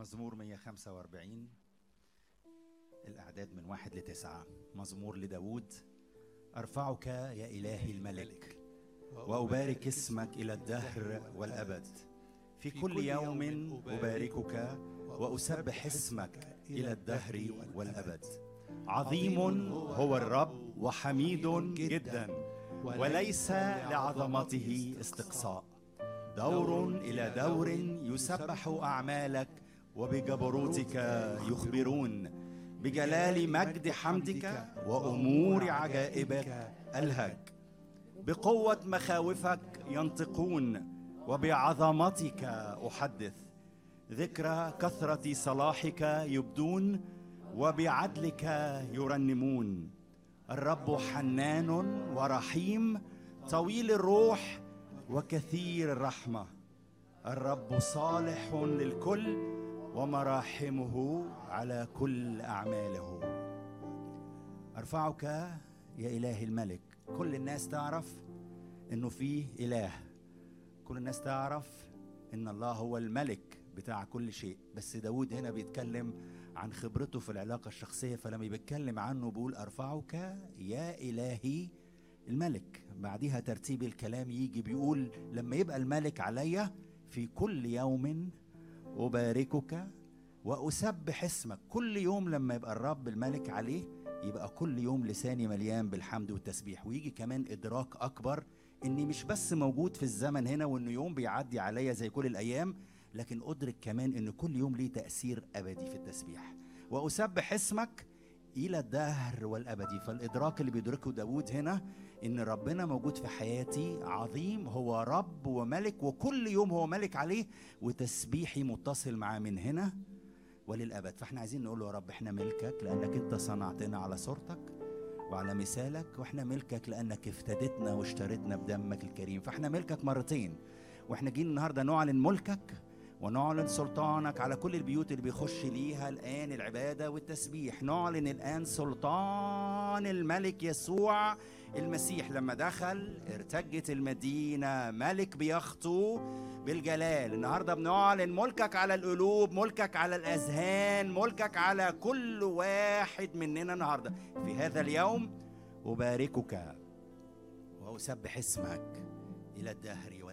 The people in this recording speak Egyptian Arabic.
مزمور 145 الأعداد من واحد لتسعة مزمور لداود أرفعك يا إلهي الملك وأبارك اسمك إلى الدهر والأبد في كل يوم أباركك وأسبح اسمك إلى الدهر والأبد عظيم هو الرب وحميد جدا وليس لعظمته استقصاء دور إلى دور يسبح أعمالك وبجبروتك يخبرون بجلال مجد حمدك وأمور عجائبك ألهج بقوة مخاوفك ينطقون وبعظمتك أحدث ذكرى كثرة صلاحك يبدون وبعدلك يرنمون الرب حنان ورحيم طويل الروح وكثير الرحمه الرب صالح للكل ومراحمه على كل اعماله ارفعك يا اله الملك كل الناس تعرف انه فيه اله كل الناس تعرف ان الله هو الملك بتاع كل شيء بس داود هنا بيتكلم عن خبرته في العلاقة الشخصية فلما بيتكلم عنه بيقول أرفعك يا إلهي الملك بعديها ترتيب الكلام يجي بيقول لما يبقى الملك عليا في كل يوم أباركك وأسبح اسمك كل يوم لما يبقى الرب الملك عليه يبقى كل يوم لساني مليان بالحمد والتسبيح ويجي كمان إدراك أكبر إني مش بس موجود في الزمن هنا وإنه يوم بيعدي عليا زي كل الأيام لكن أدرك كمان إن كل يوم ليه تأثير أبدي في التسبيح وأسبح اسمك إلى الدهر والأبدي فالإدراك اللي بيدركه داود هنا إن ربنا موجود في حياتي عظيم هو رب وملك وكل يوم هو ملك عليه وتسبيحي متصل معاه من هنا وللأبد فاحنا عايزين نقول له يا رب احنا ملكك لأنك أنت صنعتنا على صورتك وعلى مثالك واحنا ملكك لأنك افتدتنا واشتريتنا بدمك الكريم فاحنا ملكك مرتين واحنا جينا النهارده نعلن ملكك ونعلن سلطانك على كل البيوت اللي بيخش ليها الآن العبادة والتسبيح نعلن الآن سلطان الملك يسوع المسيح لما دخل ارتجت المدينة ملك بيخطو بالجلال النهاردة بنعلن ملكك على القلوب ملكك على الأذهان ملكك على كل واحد مننا النهاردة في هذا اليوم أباركك وأسبح اسمك إلى الدهر